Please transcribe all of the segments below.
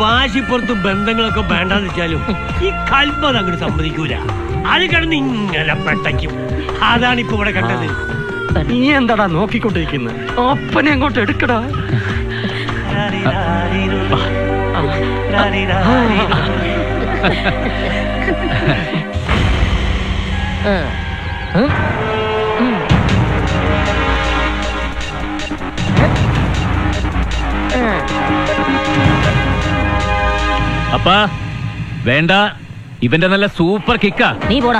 വാശിപ്പുറത്ത് ബന്ധങ്ങളൊക്കെ വേണ്ടാന്ന് വെച്ചാലും ഈ കൽപ്പത് അങ്ങോട്ട് സമ്മതിക്കൂല അത് കിടന്ന് ഇങ്ങനെ പെട്ടയ്ക്കും അതാണ് ഇപ്പൊ ഇവിടെ കണ്ടത് നീ എന്താടാ നോക്കിക്കൊണ്ടിരിക്കുന്നത് അപ്പനെ അങ്ങോട്ട് എടുക്കടാ അപ്പാ വേണ്ട ഇവന്റെ നല്ല സൂപ്പർ കിക്കാ നീ പോടാ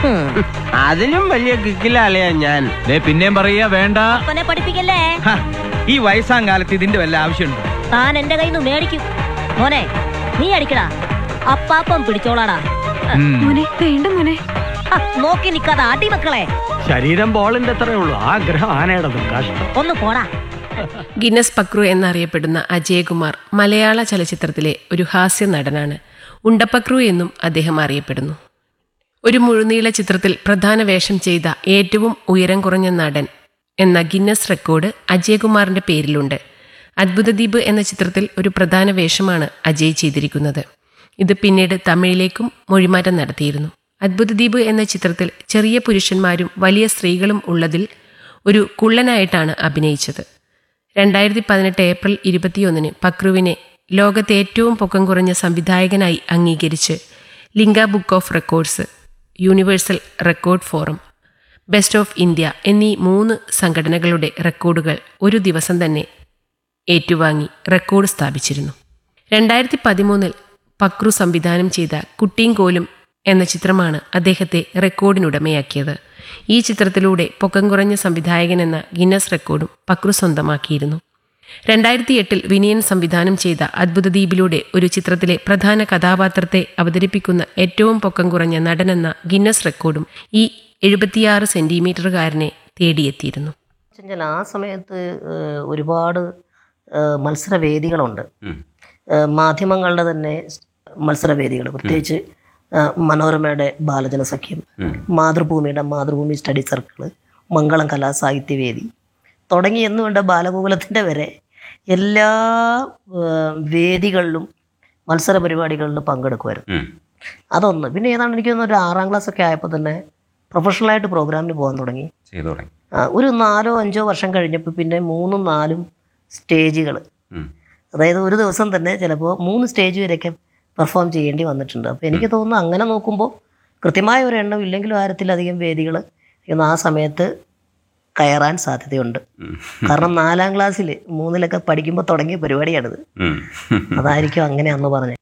അതിലും വലിയ കിക്കിലാളിയാ ഞാൻ ദേ പിന്നെയും പറയാ വേണ്ട അപ്പനെ പഠിപ്പിക്കല്ലേ ഹ, ഈ വയസ്സാം കാലത്ത് ഇതിന്റെ വല്ല ആവശ്യമുണ്ടോ താൻ എന്റെ കയ്യിൽ നിന്ന് മേടിക്കും മോനെ നീ അടിക്കടാ അപ്പാപ്പം പിടിച്ചോളാടാ ഉം. മോനെ വേണ്ട മോനെ ആ, നോക്കി നിക്കാതെ അടി മക്കളെ ശരീരം ബോളിന്റെ അത്രേ ഉള്ളൂ ആഗ്രഹം ആനയുടേതും കഷ്ടം ഒന്ന് പോടാ ഗിന്നസ് പക്രു എന്നറിയപ്പെടുന്ന അജയകുമാർ മലയാള ചലച്ചിത്രത്തിലെ ഒരു ഹാസ്യ നടനാണ് ഉണ്ടപ്പക്രു എന്നും അദ്ദേഹം അറിയപ്പെടുന്നു ഒരു മുഴുനീള ചിത്രത്തിൽ പ്രധാന വേഷം ചെയ്ത ഏറ്റവും ഉയരം കുറഞ്ഞ നടൻ എന്ന ഗിന്നസ് റെക്കോർഡ് അജയകുമാറിന്റെ പേരിലുണ്ട് അദ്ഭുതദ്വീപ് എന്ന ചിത്രത്തിൽ ഒരു പ്രധാന വേഷമാണ് അജയ് ചെയ്തിരിക്കുന്നത് ഇത് പിന്നീട് തമിഴിലേക്കും മൊഴിമാറ്റം നടത്തിയിരുന്നു അദ്ഭുതദ്വീപ് എന്ന ചിത്രത്തിൽ ചെറിയ പുരുഷന്മാരും വലിയ സ്ത്രീകളും ഉള്ളതിൽ ഒരു കുള്ളനായിട്ടാണ് അഭിനയിച്ചത് രണ്ടായിരത്തി പതിനെട്ട് ഏപ്രിൽ ഇരുപത്തിയൊന്നിന് പക്രുവിനെ ലോകത്തെ ഏറ്റവും പൊക്കം കുറഞ്ഞ സംവിധായകനായി അംഗീകരിച്ച് Limca book of records universal record forum best of India എന്നീ മൂന്ന് സംഘടനകളുടെ റെക്കോർഡുകൾ ഒരു ദിവസം തന്നെ ഏറ്റുവാങ്ങി റെക്കോർഡ് സ്ഥാപിച്ചിരുന്നു രണ്ടായിരത്തി പതിമൂന്നിൽ പക്രു സംവിധാനം ചെയ്ത കുട്ടിയും കോലും എന്ന ചിത്രമാണ് അദ്ദേഹത്തെ റെക്കോർഡിനുടമയാക്കിയത് ഈ ചിത്രത്തിലൂടെ പൊക്കം കുറഞ്ഞ സംവിധായകൻ എന്ന ഗിന്നസ് റെക്കോർഡും പക്രു സ്വന്തമാക്കിയിരുന്നു രണ്ടായിരത്തി എട്ടിൽ വിനയൻ സംവിധാനം ചെയ്ത അദ്ഭുതദ്വീപിലൂടെ ഒരു ചിത്രത്തിലെ പ്രധാന കഥാപാത്രത്തെ അവതരിപ്പിക്കുന്ന ഏറ്റവും പൊക്കം കുറഞ്ഞ നടനെന്ന ഗിന്നസ് റെക്കോർഡും ഈ എഴുപത്തിയാറ് സെന്റിമീറ്ററുകാരനെ തേടിയെത്തിയിരുന്നു വെച്ചാൽ ആ സമയത്ത് ഏഹ്, ഒരുപാട് ഏഹ്, മത്സരവേദികളുണ്ട് ഏഹ്, മാധ്യമങ്ങളുടെ തന്നെ മത്സരവേദികൾ പ്രത്യേകിച്ച് ഏഹ്, മനോരമയുടെ ബാലജന സഖ്യം മാതൃഭൂമിയുടെ മാതൃഭൂമി സ്റ്റഡി സർക്കിള് മംഗളം കലാ സാഹിത്യവേദി തുടങ്ങി എന്ന് വേണ്ട ബാലഗോകുലത്തിൻ്റെ വരെ എല്ലാ ഏഹ്, വേദികളിലും മത്സര പരിപാടികളിലും പങ്കെടുക്കുമായിരുന്നു അതൊന്ന് പിന്നെ ഏതാണ്ട് എനിക്ക് തോന്നുന്നു ഒരു ആറാം ക്ലാസ് ഒക്കെ ആയപ്പോൾ തന്നെ പ്രൊഫഷണലായിട്ട് പ്രോഗ്രാമിന് പോകാൻ തുടങ്ങി ചെയ്തു തുടങ്ങി ആ, ഒരു നാലോ അഞ്ചോ വർഷം കഴിഞ്ഞപ്പോൾ പിന്നെ മൂന്നും നാലും സ്റ്റേജുകൾ അതായത് ഒരു ദിവസം തന്നെ ചിലപ്പോൾ മൂന്ന് സ്റ്റേജ് വരെയൊക്കെ പെർഫോം ചെയ്യേണ്ടി വന്നിട്ടുണ്ട് അപ്പോൾ എനിക്ക് തോന്നുന്നു അങ്ങനെ നോക്കുമ്പോൾ കൃത്യമായ ഒരു എണ്ണം ഇല്ലെങ്കിലും ആയിരത്തിലധികം വേദികൾ ഇന്ന് ആ സമയത്ത് കയറാൻ സാധ്യതയുണ്ട് കാരണം നാലാം ക്ലാസ്സിൽ മൂന്നിലൊക്കെ പഠിക്കുമ്പോൾ തുടങ്ങിയ പരിപാടിയാണിത് അതായിരിക്കും അങ്ങനെ അന്ന് പറഞ്ഞത്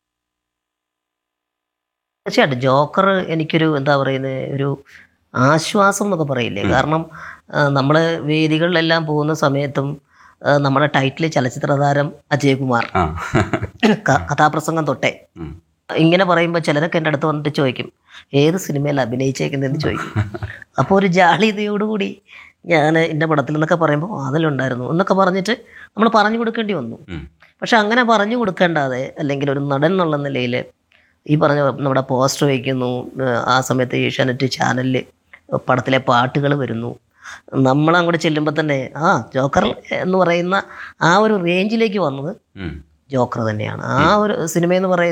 തീർച്ചയായിട്ടും ജോക്കർ എനിക്കൊരു എന്താ പറയുന്നത് ഒരു ആശ്വാസം എന്നൊക്കെ പറയില്ലേ കാരണം നമ്മൾ വേദികളിലെല്ലാം പോകുന്ന സമയത്തും ആ, നമ്മുടെ ടൈറ്റിൽ ചലച്ചിത്ര താരം അജയകുമാർ ക- കഥാപ്രസംഗം തൊട്ടേ ഇങ്ങനെ പറയുമ്പോൾ ചിലരൊക്കെ എൻ്റെ അടുത്ത് വന്നിട്ട് ചോദിക്കും ഏത് സിനിമയിൽ അഭിനയിച്ചേക്കുന്നതെന്ന് ചോദിക്കും അപ്പോൾ ഒരു ജാളിതയോടുകൂടി ഞാൻ എൻ്റെ പടത്തിൽ എന്നൊക്കെ പറയുമ്പോൾ അതിലുണ്ടായിരുന്നു എന്നൊക്കെ പറഞ്ഞിട്ട് നമ്മൾ പറഞ്ഞു കൊടുക്കേണ്ടി വന്നു പക്ഷെ അങ്ങനെ പറഞ്ഞു കൊടുക്കേണ്ടാതെ അല്ലെങ്കിൽ ഒരു നടൻ എന്നുള്ള നിലയിൽ ഈ പറഞ്ഞ നമ്മുടെ പോസ്റ്റർ വയ്ക്കുന്നു ഏഹ് ആ സമയത്ത് ഏഷ്യാനെറ്റ് ചാനലിൽ പടത്തിലെ പാട്ടുകൾ വരുന്നു നമ്മളങ്ങോട്ട് ചെല്ലുമ്പോൾ തന്നെ ആ ജോക്കർ എന്ന് പറയുന്ന ആ ഒരു റേഞ്ചിലേക്ക് വന്നത് ജോക്കർ തന്നെയാണ് ആ ഒരു സിനിമ എന്ന് പറയുന്നത്